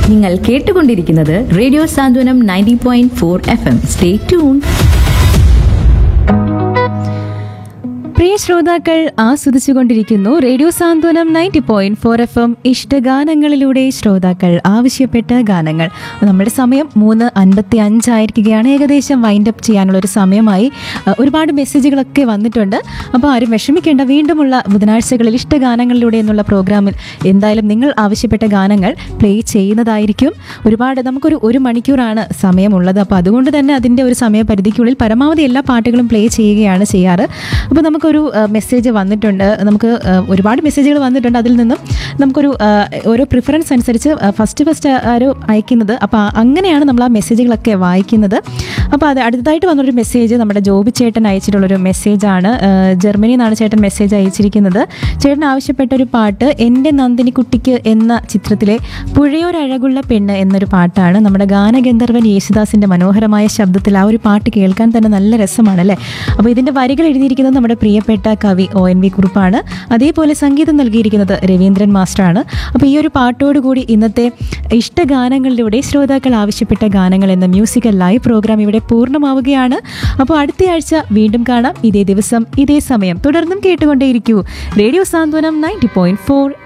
നിങ്ങൾ കേട്ടുകൊണ്ടിരിക്കുന്നത് radio Santhwanam ninety point four F M stay tune പ്രിയ ശ്രോതാക്കൾ ആസ്വദിച്ചുകൊണ്ടിരിക്കുന്നു radio Santhwanam ninety point four F M ഇഷ്ടഗാനങ്ങളിലൂടെ ശ്രോതാക്കൾ ആവശ്യപ്പെട്ട ഗാനങ്ങൾ നമ്മുടെ സമയം മൂന്ന് അൻപത്തി അഞ്ചായിരിക്കുകയാണ് ഏകദേശം വൈൻഡ് അപ്പ് ചെയ്യാനുള്ള ഒരു സമയമായി അഹ് ഒരുപാട് മെസ്സേജുകളൊക്കെ വന്നിട്ടുണ്ട് അപ്പോൾ ആരും വിഷമിക്കേണ്ട വീണ്ടുമുള്ള ബുധനാഴ്ചകളിൽ ഇഷ്ടഗാനങ്ങളിലൂടെ എന്നുള്ള പ്രോഗ്രാമിൽ എന്തായാലും നിങ്ങൾ ആവശ്യപ്പെട്ട ഗാനങ്ങൾ പ്ലേ ചെയ്യുന്നതായിരിക്കും ഒരുപാട് നമുക്കൊരു ഒരു മണിക്കൂറാണ് സമയമുള്ളത് അപ്പോൾ അതുകൊണ്ട് തന്നെ അതിൻ്റെ ഒരു സമയപരിധിക്കുള്ളിൽ പരമാവധി എല്ലാ പാട്ടുകളും പ്ലേ ചെയ്യുകയാണ് ചെയ്യാറ് അപ്പോൾ നമുക്കൊരു മെസ്സേജ് വന്നിട്ടുണ്ട് നമുക്ക് ആ, ഒരുപാട് മെസ്സേജുകൾ വന്നിട്ടുണ്ട് അതിൽ നിന്നും നമുക്കൊരു ആ, ഓരോ പ്രിഫറൻസ് അനുസരിച്ച് ഫസ്റ്റ് ഫസ്റ്റ് ആരോ അയക്കുന്നത് അപ്പോൾ അങ്ങനെയാണ് നമ്മൾ ആ മെസ്സേജുകളൊക്കെ വായിക്കുന്നത് അപ്പോൾ അത് അടുത്തതായിട്ട് വന്നൊരു മെസ്സേജ് നമ്മുടെ ജോബി ചേട്ടൻ അയച്ചിട്ടുള്ളൊരു മെസ്സേജാണ് ജർമ്മനിയിൽ നിന്നാണ് ചേട്ടൻ മെസ്സേജ് അയച്ചിരിക്കുന്നത് ചേട്ടൻ ആവശ്യപ്പെട്ട ഒരു പാട്ട് എൻ്റെ നന്ദിനി കുട്ടിക്ക് എന്ന ചിത്രത്തിലെ പുഴയോരഴകുള്ള പെണ്ണ് എന്നൊരു പാട്ടാണ് നമ്മുടെ ഗാനഗന്ധർവൻ യേശുദാസിൻ്റെ മനോഹരമായ ശബ്ദത്തിൽ ആ ഒരു പാട്ട് കേൾക്കാൻ തന്നെ നല്ല രസമാണ് അല്ലേ അപ്പോൾ ഇതിൻ്റെ വരികൾ എഴുതിയിരിക്കുന്നത് നമ്മുടെ പ്രിയപ്പെട്ട കവി ഒ എൻ വി കുറുപ്പാണ് അതേപോലെ സംഗീതം നൽകിയിരിക്കുന്നത് രവീന്ദ്രൻ മാസ്റ്ററാണ് അപ്പോൾ ഈ ഒരു പാട്ടോടുകൂടി ഇന്നത്തെ ഇഷ്ടഗാനങ്ങളിലൂടെ ശ്രോതാക്കൾ ആവശ്യപ്പെട്ട ഗാനങ്ങൾ എന്ന മ്യൂസിക്കൽ ലൈവ് പ്രോഗ്രാം ഇവിടെ പൂർണ്ണമാവുകയാണ് അപ്പോൾ അടുത്തയാഴ്ച വീണ്ടും കാണാം ഇതേ ദിവസം ഇതേ സമയം തുടർന്നും കേട്ടുകൊണ്ടേയിരിക്കൂ radio Santhwanam ninety point four